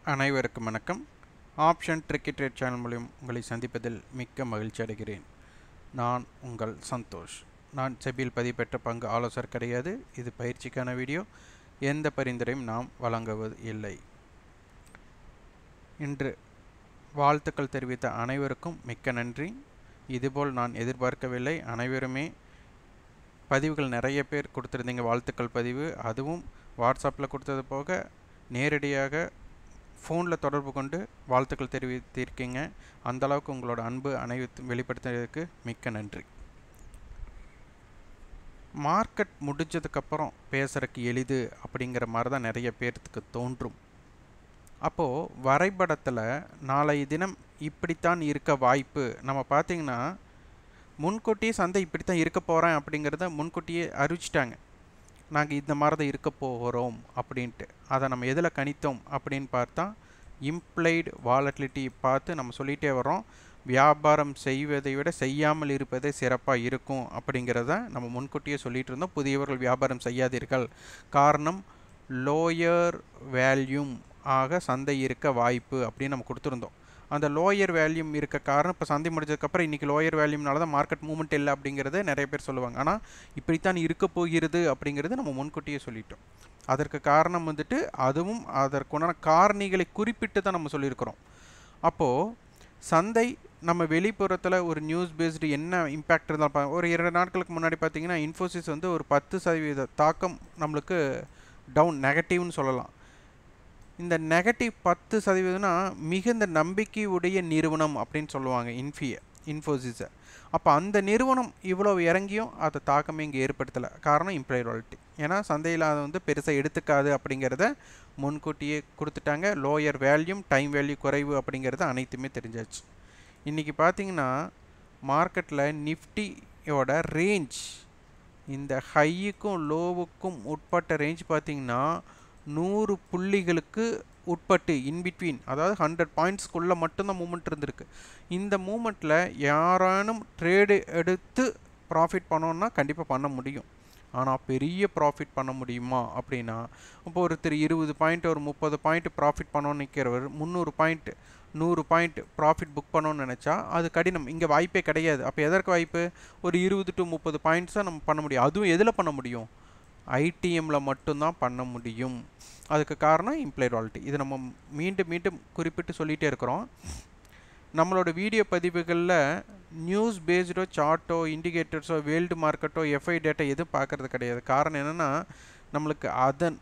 அனைவருக்கும் வணக்கம் option ட்ரிக்கெட் trade channel மூலியம் உங்களை சந்திப்பதில் மிக்க மகிழ்ச்சி அடைகிறேன் நான் உங்கள் சந்தோஷ் நான் செபியில் பதிவு பெற்ற பங்கு ஆலோசகர் கிடையாது இது பயிற்சிக்கான வீடியோ எந்த பரிந்துரையும் நாம் வழங்குவது இல்லை இன்று வாழ்த்துக்கள் தெரிவித்த அனைவருக்கும் மிக்க நன்றி இதுபோல் நான் எதிர்பார்க்கவில்லை அனைவருமே பதிவுகள் நிறைய பேர் கொடுத்துருந்தீங்க வாழ்த்துக்கள் பதிவு அதுவும் வாட்ஸ்அப்பில் கொடுத்தது போக நேரடியாக ஃபோனில் தொடர்பு கொண்டு வாழ்த்துக்கள் தெரிவித்திருக்கீங்க அந்த அளவுக்கு உங்களோட அன்பு அனைத்து வெளிப்படுத்துறதுக்கு மிக்க நன்றி மார்க்கெட் முடிஞ்சதுக்கப்புறம் பேசுகிறக்கு எளிது அப்படிங்கிற மாதிரி தான் நிறைய பேர்த்துக்கு தோன்றும் அப்போது வரைபடத்தில் நாளைய தினம் இப்படித்தான் இருக்க வாய்ப்பு நம்ம பார்த்திங்கன்னா முன்கூட்டியே சந்தை இப்படி தான் இருக்க போகிறேன் அப்படிங்கிறத முன்கூட்டியே அறிவிச்சிட்டாங்க நாங்கள் இந்த மாதிரி தான் இருக்க போகிறோம் அப்படின்ட்டு அதை நம்ம எதில் கணித்தோம் அப்படின்னு பார்த்தா இம்ப்ளைடு வாலட்டிலிட்டி பார்த்து நம்ம சொல்லிகிட்டே வரோம் வியாபாரம் செய்வதை விட செய்யாமல் இருப்பதே சிறப்பாக இருக்கும் அப்படிங்கிறத நம்ம முன்கூட்டியே சொல்லிகிட்டு இருந்தோம் புதியவர்கள் வியாபாரம் செய்யாதீர்கள் காரணம் லோயர் வேல்யூம் ஆக சந்தை இருக்க வாய்ப்பு அப்படின்னு நம்ம கொடுத்துருந்தோம் அந்த லோயர் வேல்யூம் இருக்க காரணம் இப்போ சந்தை முடிஞ்சதுக்கப்புறம் இன்றைக்கி லோயர் வேல்யூம்னால தான் மார்க்கெட் மூவ்மெண்ட் இல்லை அப்படிங்கிறத நிறைய பேர் சொல்லுவாங்க ஆனால் இப்படித்தான் இருக்க போகிறது அப்படிங்கிறது நம்ம முன்கூட்டியே சொல்லிட்டோம் அதற்கு காரணம் வந்துட்டு அதுவும் அதற்குண்டான காரணிகளை குறிப்பிட்டு தான் நம்ம சொல்லியிருக்கிறோம் அப்போது சந்தை நம்ம வெளிப்புறத்தில் ஒரு நியூஸ் பேஸ்டு என்ன இம்பேக்ட் இருந்தாலும் ஒரு இரண்டு நாட்களுக்கு முன்னாடி பார்த்தீங்கன்னா இன்ஃபோசிஸ் வந்து ஒரு பத்து சதவீத தாக்கம் நம்மளுக்கு டவுன் நெகட்டிவ்னு சொல்லலாம் இந்த நெகட்டிவ் பத்து சதவீதம்னா மிகுந்த நம்பிக்கை உடைய நிறுவனம் அப்படின்னு சொல்லுவாங்க இன்ஃபியை இன்ஃபோசிஸை அப்போ அந்த நிறுவனம் இவ்வளோ இறங்கியும் அதை தாக்கமே இங்கே ஏற்படுத்தலை காரணம் இம்ப்ளைவாலிட்டி ஏன்னா சந்தையில் அதை வந்து பெருசாக எடுத்துக்காது அப்படிங்கிறத முன்கூட்டியே கொடுத்துட்டாங்க லோயர் வேல்யூம் டைம் வேல்யூ குறைவு அப்படிங்கிறது அனைத்துமே தெரிஞ்சாச்சு இன்றைக்கி பார்த்தீங்கன்னா மார்க்கெட்டில் நிஃப்டியோட ரேஞ்ச் இந்த ஹையுக்கும் லோவுக்கும் உட்பட்ட ரேஞ்ச் பார்த்திங்கன்னா நூறு புள்ளிகளுக்கு உட்பட்டு இன்பிட்வீன் அதாவது ஹண்ட்ரட் பாயிண்ட்ஸ்க்குள்ளே மட்டும்தான் மூமெண்ட் இருந்திருக்கு இந்த மூமெண்ட்டில் யாரானும் ட்ரேடு எடுத்து ப்ராஃபிட் பண்ணோன்னா கண்டிப்பாக பண்ண முடியும் ஆனால் பெரிய ப்ராஃபிட் பண்ண முடியுமா அப்படின்னா இப்போ ஒருத்தர் இருபது பாயிண்ட் ஒரு முப்பது பாயிண்ட் ப்ராஃபிட் பண்ணோன்னு நிற்கிறவர் முந்நூறு பாயிண்ட் நூறு பாயிண்ட் ப்ராஃபிட் புக் பண்ணோன்னு நினச்சா அது கடினம் இங்கே வாய்ப்பே கிடையாது அப்போ எதற்கு வாய்ப்பு ஒரு இருபது டு முப்பது பாயிண்ட்ஸாக நம்ம பண்ண முடியும் அதுவும் எதில் பண்ண முடியும் ஐடிஎம்மில் மட்டும்தான் பண்ண முடியும் அதுக்கு காரணம் இம்ப்ளைட் வாலிட்டி இது நம்ம மீண்டும் மீண்டும் குறிப்பிட்டு சொல்லிகிட்டே இருக்கிறோம் நம்மளோட வீடியோ பதிவுகளில் நியூஸ் பேஸ்டோ சார்ட்டோ இண்டிகேட்டர்ஸோ வேர்ல்டு மார்க்கெட்டோ எஃப்ஐ டேட்டா எதுவும் பார்க்குறது கிடையாது காரணம் என்னென்னா நம்மளுக்கு அதன்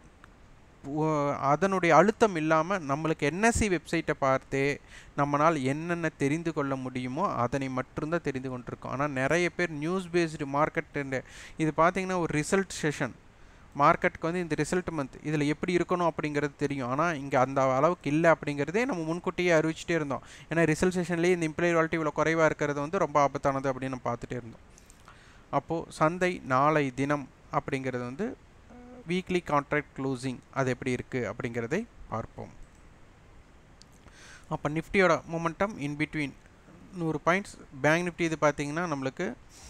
அதனுடைய அழுத்தம் இல்லாமல் நம்மளுக்கு என்எஸ்சி வெப்சைட்டை பார்த்தே நம்மளால் என்னென்ன தெரிந்து கொள்ள முடியுமோ அதனை மட்டும்தான் தெரிந்து கொண்டிருக்கோம் ஆனால் நிறைய பேர் நியூஸ் பேஸ்டு மார்க்கெட் இது பார்த்திங்கன்னா ஒரு ரிசல்ட் செஷன் மார்க்கெட்டுக்கு வந்து இந்த ரிசல்ட் மந்த் இதில் எப்படி இருக்கணும் அப்படிங்கிறது தெரியும் ஆனால் இங்கே அந்த அளவுக்கு இல்லை அப்படிங்கிறதே நம்ம முன்கூட்டியே அறிவிச்சிட்டே இருந்தோம் ஏன்னா ரிசல்ட் செஷன்லேயே இந்த இம்ப்ளாய் வாலிட்டி இவ்வளோ குறைவாக இருக்கிறது வந்து ரொம்ப ஆபத்தானது அப்படின்னு நம்ம பார்த்துட்டே இருந்தோம் அப்போது சந்தை நாளை தினம் அப்படிங்கிறது வந்து வீக்லி கான்ட்ராக்ட் க்ளோசிங் அது எப்படி இருக்குது அப்படிங்கிறதை பார்ப்போம் அப்போ நிஃப்டியோட மூமெண்டம் இன் பிட்வீன் நூறு பாயிண்ட்ஸ் பேங்க் நிஃப்டி இது பார்த்திங்கன்னா நம்மளுக்கு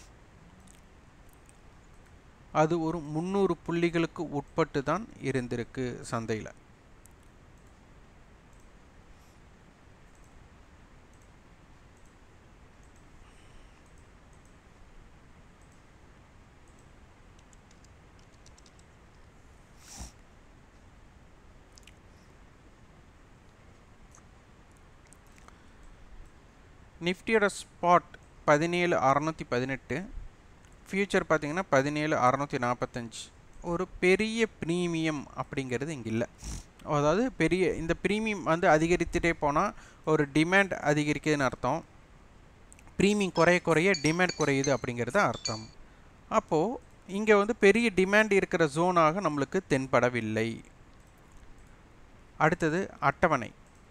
அது ஒரு முந்நூறு புள்ளிகளுக்கு உட்பட்டு தான் இருந்திருக்கு சந்தையில் நிஃப்டியோட ஸ்பாட் பதினேழு அறநூற்றி பதினெட்டு ஃபியூச்சர் பார்த்திங்கன்னா பதினேழு அறநூற்றி நாற்பத்தஞ்சு ஒரு பெரிய ப்ரீமியம் அப்படிங்கிறது இங்கே இல்லை அதாவது பெரிய இந்த ப்ரீமியம் வந்து அதிகரித்துட்டே போனால் ஒரு டிமாண்ட் அதிகரிக்குதுன்னு அர்த்தம் ப்ரீமியம் குறைய குறைய டிமாண்ட் குறையுது அப்படிங்கிறது அர்த்தம் அப்போது இங்கே வந்து பெரிய டிமாண்ட் இருக்கிற ஜோனாக நம்மளுக்கு தென்படவில்லை அடுத்தது அட்டவணை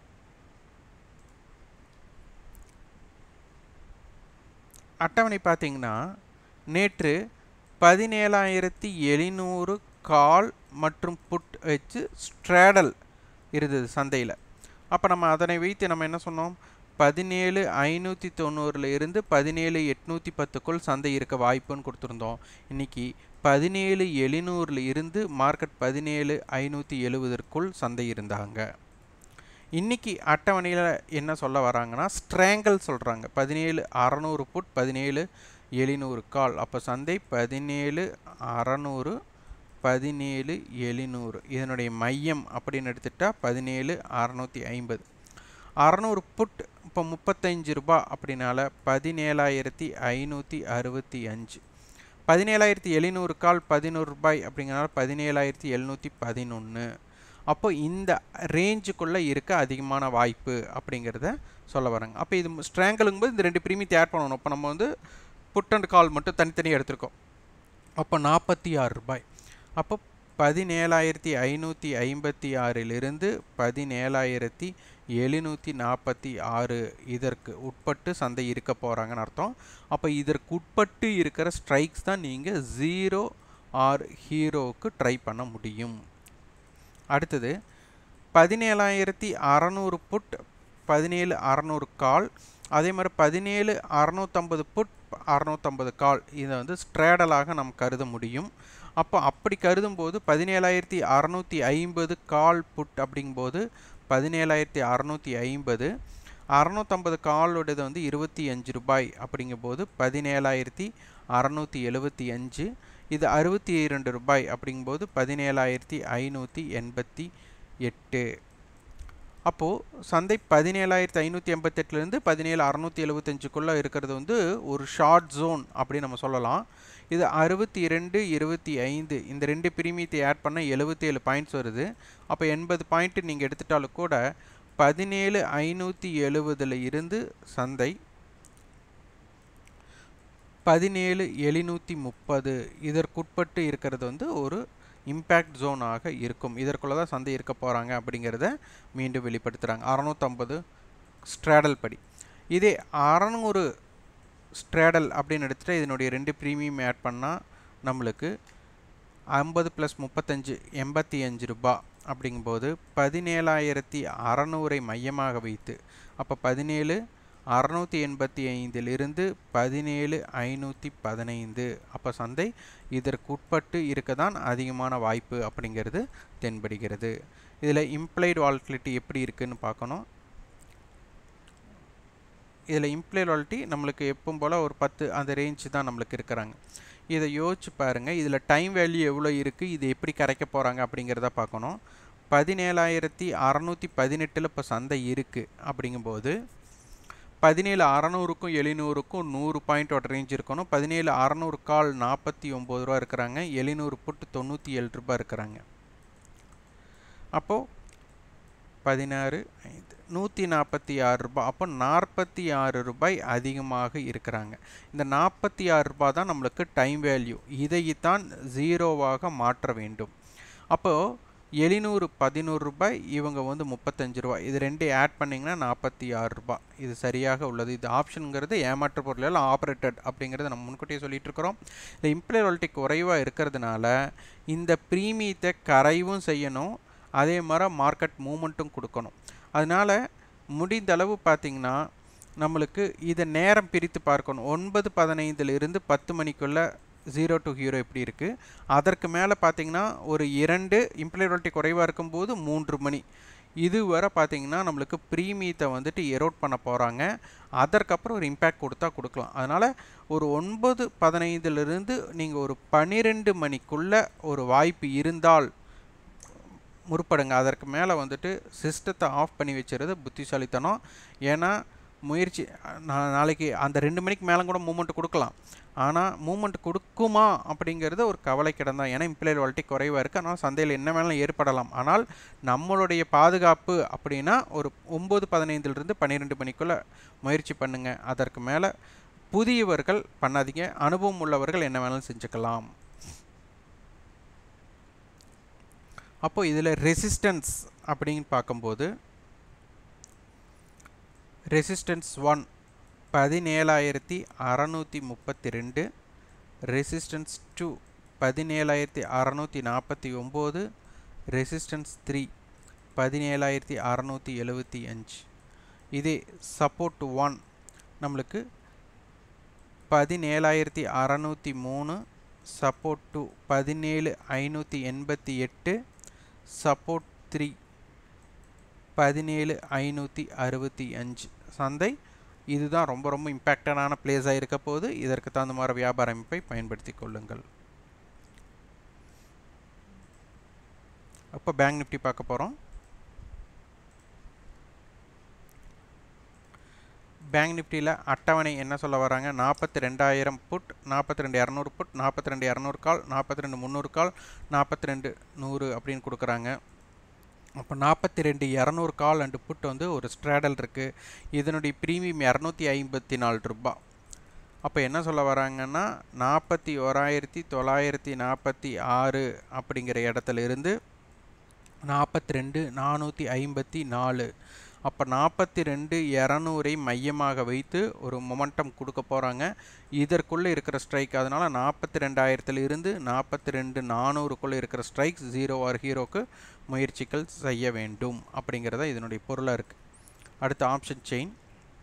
அட்டவணை பார்த்திங்கன்னா நேற்று பதினேழாயிரத்தி எழுநூறு கால் மற்றும் புட் வச்சு ஸ்ட்ராடல் இருந்தது சந்தையில் அப்போ நம்ம அதனை வைத்து நம்ம என்ன சொன்னோம் பதினேழு ஐநூற்றி தொண்ணூறில் இருந்து பதினேழு எட்நூற்றி பத்துக்குள் சந்தை இருக்க வாய்ப்புன்னு கொடுத்துருந்தோம் இன்றைக்கி பதினேழு எழுநூறில் இருந்து மார்க்கெட் பதினேழு ஐநூற்றி எழுபதற்குள் சந்தை இருந்தாங்க இன்னைக்கு அட்டவணையில் என்ன சொல்ல வராங்கன்னா ஸ்ட்ரேங்கல் சொல்கிறாங்க பதினேழு அறநூறு புட் பதினேழு எழுநூறு கால் அப்போ சந்தை பதினேழு அறநூறு பதினேழு எழுநூறு இதனுடைய மையம் அப்படின்னு எடுத்துட்டா பதினேழு அறநூற்றி ஐம்பது அறநூறு புட் இப்போ முப்பத்தஞ்சு ரூபா அப்படின்னால பதினேழாயிரத்தி ஐநூற்றி அறுபத்தி அஞ்சு பதினேழாயிரத்தி எழுநூறு கால் பதினோரு ரூபாய் அப்படிங்கிறனால பதினேழாயிரத்தி எழுநூற்றி பதினொன்று அப்போ இந்த ரேஞ்சுக்குள்ளே இருக்க அதிகமான வாய்ப்பு அப்படிங்கிறத சொல்ல வராங்க அப்போ இது ஸ்ட்ராங்கலுங்கும் போது இந்த ரெண்டு ப்ரீமியத்தை ஆட் பண்ணணும் இப்போ நம்ம வந்து புட் அண்ட் கால் மட்டும் தனித்தனியாக எடுத்திருக்கோம் அப்போ நாற்பத்தி ஆறு ரூபாய் அப்போ பதினேழாயிரத்தி ஐநூற்றி ஐம்பத்தி ஆறிலிருந்து பதினேழாயிரத்தி எழுநூற்றி நாற்பத்தி ஆறு இதற்கு உட்பட்டு சந்தை இருக்க போகிறாங்கன்னு அர்த்தம் அப்போ இதற்கு உட்பட்டு இருக்கிற ஸ்ட்ரைக்ஸ் தான் நீங்கள் ஜீரோ ஆர் ஹீரோவுக்கு ட்ரை பண்ண முடியும் அடுத்தது பதினேழாயிரத்தி அறநூறு புட் பதினேழு அறநூறு கால் அதே மாதிரி பதினேழு அறநூற்றம்பது புட் அறநூற்றம்பது கால் இதை வந்து ஸ்ட்ரேடலாக நாம் கருத முடியும் அப்போ அப்படி கருதும்போது பதினேழாயிரத்தி அறநூற்றி ஐம்பது கால் புட் அப்படிங்கும்போது பதினேழாயிரத்தி அறநூற்றி ஐம்பது அறநூற்றம்பது காலோடது வந்து இருபத்தி அஞ்சு ரூபாய் அப்படிங்கும்போது பதினேழாயிரத்தி அறநூற்றி எழுபத்தி அஞ்சு இது அறுபத்தி இரண்டு ரூபாய் அப்படிங்கும்போது பதினேழாயிரத்தி ஐநூற்றி எண்பத்தி எட்டு அப்போது சந்தை பதினேழாயிரத்தி ஐநூற்றி எண்பத்தெட்டுலேருந்து பதினேழு அறநூற்றி எழுபத்தஞ்சுக்குள்ளே இருக்கிறது வந்து ஒரு ஷார்ட் ஜோன் அப்படின்னு நம்ம சொல்லலாம் இது அறுபத்தி இரண்டு இருபத்தி ஐந்து இந்த ரெண்டு பிரீமியத்தை ஆட் பண்ண எழுபத்தேழு பாயிண்ட்ஸ் வருது அப்போ எண்பது பாயிண்ட்டு நீங்கள் எடுத்துட்டாலும் கூட பதினேழு ஐநூற்றி எழுபதில் இருந்து சந்தை பதினேழு எழுநூற்றி முப்பது இதற்குட்பட்டு இருக்கிறது வந்து ஒரு இம்பேக்ட் ஜோனாக இருக்கும் இதற்குள்ளே தான் சந்தை இருக்க போகிறாங்க அப்படிங்கிறத மீண்டும் வெளிப்படுத்துகிறாங்க அறநூற்றம்பது ஸ்ட்ராடல் படி இதே அறநூறு ஸ்ட்ராடல் அப்படின்னு எடுத்துகிட்டு இதனுடைய ரெண்டு ப்ரீமியம் ஆட் பண்ணால் நம்மளுக்கு ஐம்பது ப்ளஸ் முப்பத்தஞ்சு எண்பத்தி அஞ்சு ரூபா அப்படிங்கும்போது பதினேழாயிரத்தி அறநூறை மையமாக வைத்து அப்போ பதினேழு அறநூற்றி எண்பத்தி ஐந்திலிருந்து பதினேழு ஐநூற்றி பதினைந்து அப்போ சந்தை இதற்கு உட்பட்டு இருக்க தான் அதிகமான வாய்ப்பு அப்படிங்கிறது தென்படுகிறது இதில் இம்ப்ளைடு வால்டிலிட்டி எப்படி இருக்குன்னு பார்க்கணும் இதில் இம்ப்ளைட் வாலிட்டி நம்மளுக்கு எப்பவும் போல் ஒரு பத்து அந்த ரேஞ்சு தான் நம்மளுக்கு இருக்கிறாங்க இதை யோசிச்சு பாருங்கள் இதில் டைம் வேல்யூ எவ்வளோ இருக்குது இது எப்படி கரைக்க போகிறாங்க அப்படிங்கிறத பார்க்கணும் பதினேழாயிரத்தி அறநூற்றி பதினெட்டில் இப்போ சந்தை இருக்குது அப்படிங்கும்போது பதினேழு அறநூறுக்கும் எழுநூறுக்கும் நூறு பாயிண்டோட ரேஞ்ச் இருக்கணும் பதினேழு அறநூறு கால் நாற்பத்தி ஒம்பது ரூபா இருக்கிறாங்க எழுநூறு புட்டு தொண்ணூற்றி ஏழு ரூபா இருக்கிறாங்க அப்போது பதினாறு ஐந்து நூற்றி நாற்பத்தி ஆறு ரூபாய் அப்போ நாற்பத்தி ஆறு ரூபாய் அதிகமாக இருக்கிறாங்க இந்த நாற்பத்தி ஆறு ரூபாய் தான் நம்மளுக்கு டைம் வேல்யூ இதைத்தான் ஜீரோவாக மாற்ற வேண்டும் அப்போது எழுநூறு பதினோரு ரூபாய் இவங்க வந்து முப்பத்தஞ்சு ரூபாய் இது ரெண்டு ஆட் பண்ணிங்கன்னா நாற்பத்தி ஆறு ரூபாய் இது சரியாக உள்ளது இது ஆப்ஷனுங்கிறது ஏமாற்று பொருள் ஆப்ரேட்டட் அப்படிங்கிறத நம்ம முன்கூட்டியே சொல்லிட்டு இருக்கிறோம் இந்த இம்ப்ளாயாலிட்டி குறைவாக இருக்கிறதுனால இந்த ப்ரீமியத்தை கரைவும் செய்யணும் அதே மாதிரி மார்க்கெட் மூமெண்ட்டும் கொடுக்கணும் அதனால் முடிந்த அளவு பார்த்திங்கன்னா நம்மளுக்கு இதை நேரம் பிரித்து பார்க்கணும் ஒன்பது பதினைந்துலேருந்து பத்து மணிக்குள்ளே ஜீரோ டு ஹீரோ எப்படி இருக்குது அதற்கு மேலே பார்த்தீங்கன்னா ஒரு இரண்டு இம்ப்ளாயாலிட்டி குறைவாக இருக்கும்போது மூன்று மணி இது வரை பார்த்தீங்கன்னா நம்மளுக்கு ப்ரீமியத்தை வந்துட்டு எரோட் பண்ண போகிறாங்க அதற்கப்புறம் ஒரு இம்பேக்ட் கொடுத்தா கொடுக்கலாம் அதனால் ஒரு ஒன்பது பதினைந்துலேருந்து நீங்கள் ஒரு பன்னிரெண்டு மணிக்குள்ளே ஒரு வாய்ப்பு இருந்தால் முற்படுங்க அதற்கு மேலே வந்துட்டு சிஸ்டத்தை ஆஃப் பண்ணி வச்சுறது புத்திசாலித்தனம் ஏன்னா முயற்சி நான் நாளைக்கு அந்த ரெண்டு மணிக்கு மேலே கூட மூமெண்ட் கொடுக்கலாம் ஆனால் மூமெண்ட் கொடுக்குமா அப்படிங்கிறது ஒரு கவலைக்கிடம் தான் ஏன்னா இம்ப்ளாய் வாலிட்டி குறைவாக இருக்குது ஆனால் சந்தையில் என்ன வேணாலும் ஏற்படலாம் ஆனால் நம்மளுடைய பாதுகாப்பு அப்படின்னா ஒரு ஒம்பது பதினைந்துலேருந்து பன்னிரெண்டு மணிக்குள்ளே முயற்சி பண்ணுங்கள் அதற்கு மேலே புதியவர்கள் பண்ணாதீங்க அனுபவம் உள்ளவர்கள் என்ன வேணாலும் செஞ்சுக்கலாம் அப்போது இதில் ரெசிஸ்டன்ஸ் அப்படின்னு பார்க்கும்போது ரெசிஸ்டன்ஸ் ஒன் பதினேழாயிரத்தி அறநூற்றி முப்பத்தி ரெண்டு ரெசிஸ்டன்ஸ் டூ பதினேழாயிரத்தி அறநூற்றி நாற்பத்தி ஒம்பது ரெசிஸ்டன்ஸ் த்ரீ பதினேழாயிரத்தி அறநூற்றி எழுபத்தி அஞ்சு இதே சப்போர்ட் ஒன் நம்மளுக்கு பதினேழாயிரத்தி அறநூற்றி மூணு சப்போர்ட் டூ பதினேழு ஐநூற்றி எண்பத்தி எட்டு சப்போர்ட் த்ரீ பதினேழு ஐநூற்றி அறுபத்தி அஞ்சு சந்தை இதுதான் ரொம்ப ரொம்ப இம்பேக்டடான பிளேஸாக இருக்க போது இதற்கு தகுந்த மாதிரி வியாபார அமைப்பை பயன்படுத்தி கொள்ளுங்கள் அப்போ பேங்க் நிஃப்டி பார்க்க போகிறோம் பேங்க் நிஃப்டியில் அட்டவணை என்ன சொல்ல வராங்க நாற்பத்தி ரெண்டாயிரம் புட் நாற்பத்தி ரெண்டு இரநூறு புட் நாற்பத்தி ரெண்டு இரநூறு கால் நாற்பத்தி ரெண்டு முந்நூறு கால் நாற்பத்தி ரெண்டு நூறு அப்படின்னு கொடுக்குறாங்க அப்போ நாற்பத்தி ரெண்டு இரநூறு கால் அண்டு புட் வந்து ஒரு ஸ்ட்ராடல் இருக்குது இதனுடைய ப்ரீமியம் இரநூத்தி ஐம்பத்தி நாலு ரூபா அப்போ என்ன சொல்ல வராங்கன்னா நாற்பத்தி ஓராயிரத்தி தொள்ளாயிரத்தி நாற்பத்தி ஆறு அப்படிங்கிற இடத்துல இருந்து நாற்பத்தி ரெண்டு நானூற்றி ஐம்பத்தி நாலு அப்போ நாற்பத்தி ரெண்டு இரநூறை மையமாக வைத்து ஒரு மொமெண்டம் கொடுக்க போகிறாங்க இதற்குள்ளே இருக்கிற ஸ்ட்ரைக் அதனால் நாற்பத்தி ரெண்டாயிரத்துல இருந்து நாற்பத்தி ரெண்டு நானூறுக்குள்ளே இருக்கிற ஸ்ட்ரைக்ஸ் ஜீரோ ஆர் ஹீரோக்கு முயற்சிகள் செய்ய வேண்டும் அப்படிங்கிறத இதனுடைய பொருளாக இருக்குது அடுத்த ஆப்ஷன் செயின்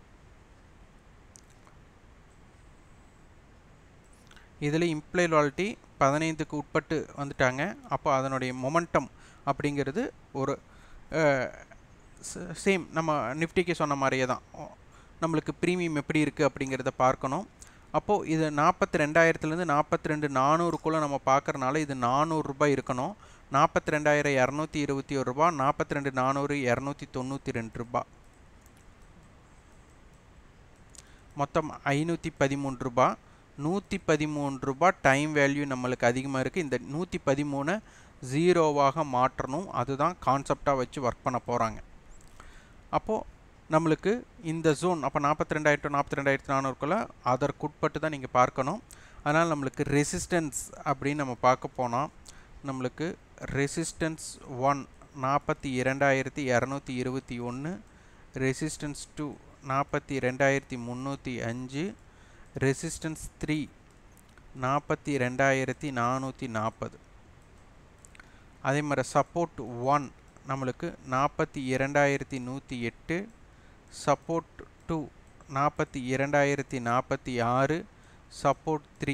இதில் இம்ப்ளை லால்ட்டி பதினைந்துக்கு உட்பட்டு வந்துட்டாங்க அப்போ அதனுடைய மொமெண்டம் அப்படிங்கிறது ஒரு சேம் நம்ம நிஃப்டிக்கு சொன்ன மாதிரியே தான் நம்மளுக்கு ப்ரீமியம் எப்படி இருக்குது அப்படிங்கிறத பார்க்கணும் அப்போது இது நாற்பத்தி ரெண்டாயிரத்துலேருந்து நாற்பத்தி ரெண்டு நானூறுக்குள்ளே நம்ம பார்க்குறனால இது நானூறுரூபா இருக்கணும் நாற்பத்தி ரெண்டாயிரம் இரநூத்தி இருபத்தி ஒரு ரூபா நாற்பத்தி ரெண்டு நானூறு இரநூத்தி தொண்ணூற்றி ரெண்டு ரூபா மொத்தம் ஐநூற்றி பதிமூணு ரூபா நூற்றி பதிமூணு ரூபா டைம் வேல்யூ நம்மளுக்கு அதிகமாக இருக்குது இந்த நூற்றி பதிமூணை ஜீரோவாக மாற்றணும் அதுதான் கான்செப்டாக வச்சு ஒர்க் பண்ண போகிறாங்க அப்போது நம்மளுக்கு இந்த ஜோன் அப்போ நாற்பத்தி ரெண்டாயிரத்து நாற்பத்தி ரெண்டாயிரத்து நானூறுக்குள்ளே அதற்குட்பட்டு தான் நீங்கள் பார்க்கணும் அதனால் நம்மளுக்கு ரெசிஸ்டன்ஸ் அப்படின்னு நம்ம பார்க்க போனால் நம்மளுக்கு ரெசிஸ்டன்ஸ் ஒன் நாற்பத்தி இரண்டாயிரத்தி இரநூத்தி இருபத்தி ஒன்று ரெசிஸ்டன்ஸ் டூ நாற்பத்தி ரெண்டாயிரத்தி முந்நூற்றி அஞ்சு ரெசிஸ்டன்ஸ் த்ரீ நாற்பத்தி ரெண்டாயிரத்தி நானூற்றி நாற்பது அதே மாதிரி சப்போர்ட் ஒன் நம்மளுக்கு நாற்பத்தி இரண்டாயிரத்தி நூற்றி எட்டு சப்போர்ட் டூ நாற்பத்தி இரண்டாயிரத்தி நாற்பத்தி ஆறு சப்போர்ட் த்ரீ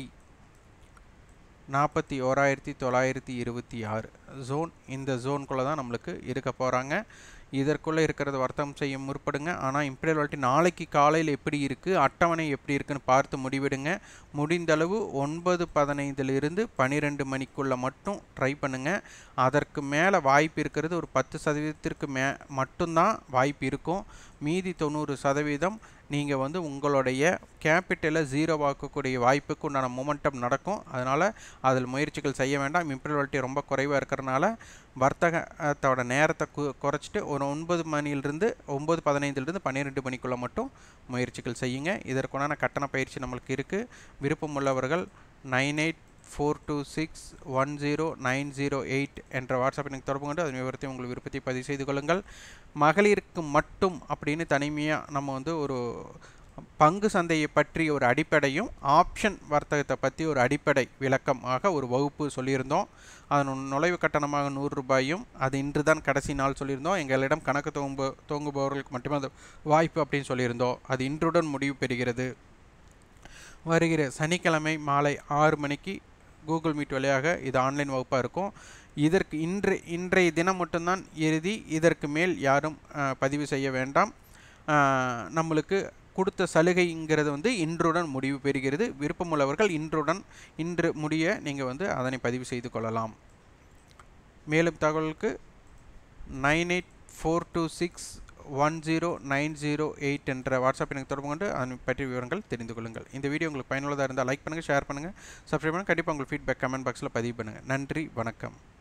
நாற்பத்தி ஓராயிரத்தி தொள்ளாயிரத்தி இருபத்தி ஆறு ஜோன் இந்த ஜோனுக்குள்ளே தான் நம்மளுக்கு இருக்க போகிறாங்க இதற்குள்ளே இருக்கிறத வர்த்தகம் செய்ய முற்படுங்க ஆனால் இம்பீரியல் நாளைக்கு காலையில் எப்படி இருக்குது அட்டவணை எப்படி இருக்குன்னு பார்த்து முடிவிடுங்க முடிந்தளவு ஒன்பது பதினைந்திலிருந்து பன்னிரெண்டு மணிக்குள்ளே மட்டும் ட்ரை பண்ணுங்கள் அதற்கு மேலே வாய்ப்பு இருக்கிறது ஒரு பத்து சதவீதத்திற்கு மே மட்டும்தான் வாய்ப்பு இருக்கும் மீதி தொண்ணூறு சதவீதம் நீங்கள் வந்து உங்களுடைய கேபிட்டலை ஜீரோவாக்கக்கூடிய வாய்ப்புக்கு உண்டான மொமெண்டம் நடக்கும் அதனால் அதில் முயற்சிகள் செய்ய வேண்டாம் இம்பீரியல் ரொம்ப குறைவாக இருக்கிறனால வர்த்தகத்தோட நேரத்தை கு குறைச்சிட்டு ஒரு ஒன்பது மணிலிருந்து ஒம்பது பதினைந்துலேருந்து பன்னிரெண்டு மணிக்குள்ளே மட்டும் முயற்சிகள் செய்யுங்க இதற்குண்டான கட்டண பயிற்சி நம்மளுக்கு இருக்குது விருப்பம் உள்ளவர்கள் nine eight four two six one zero nine zero eight என்ற வாட்ஸ்அப் எனக்கு தொடர்பு கொண்டு அதன் விவரத்தை உங்கள் விருப்பத்தை பதிவு செய்து கொள்ளுங்கள் மகளிருக்கு மட்டும் அப்படின்னு தனிமையாக நம்ம வந்து ஒரு பங்கு சந்தையை பற்றி ஒரு அடிப்படையும் ஆப்ஷன் வர்த்தகத்தை பற்றி ஒரு அடிப்படை விளக்கமாக ஒரு வகுப்பு சொல்லியிருந்தோம் அதன் நுழைவு கட்டணமாக நூறு ரூபாயும் அது இன்று தான் கடைசி நாள் சொல்லியிருந்தோம் எங்களிடம் கணக்கு துவங்கு துவங்குபவர்களுக்கு மட்டுமே அது வாய்ப்பு அப்படின்னு சொல்லியிருந்தோம் அது இன்றுடன் முடிவு பெறுகிறது வருகிற சனிக்கிழமை மாலை ஆறு மணிக்கு கூகுள் மீட் வழியாக இது ஆன்லைன் வகுப்பாக இருக்கும் இதற்கு இன்று இன்றைய தினம் மட்டும்தான் இறுதி இதற்கு மேல் யாரும் பதிவு செய்ய வேண்டாம் நம்மளுக்கு கொடுத்த சலுகைங்கிறது வந்து இன்றுடன் முடிவு பெறுகிறது விருப்பமுள்ளவர்கள் இன்றுடன் இன்று முடிய நீங்கள் வந்து அதனை பதிவு செய்து கொள்ளலாம் மேலும் தகவலுக்கு nine eight four two six one zero nine zero eight என்ற வாட்ஸ்அப் எனக்கு தொடர்பு கொண்டு அதனை பற்றிய விவரங்கள் தெரிந்து கொள்ளுங்கள் இந்த வீடியோ உங்களுக்கு பயனுள்ளதாக இருந்தால் லைக் பண்ணுங்கள் ஷேர் பண்ணுங்கள் சப்ஸ்கிரைப் பண்ணுங்கள் கண்டிப்பாக உங்கள் ஃபீட்பேக் கமெண்ட் பாக்ஸில் பதிவு பண்ணுங்கள் நன்றி வணக்கம்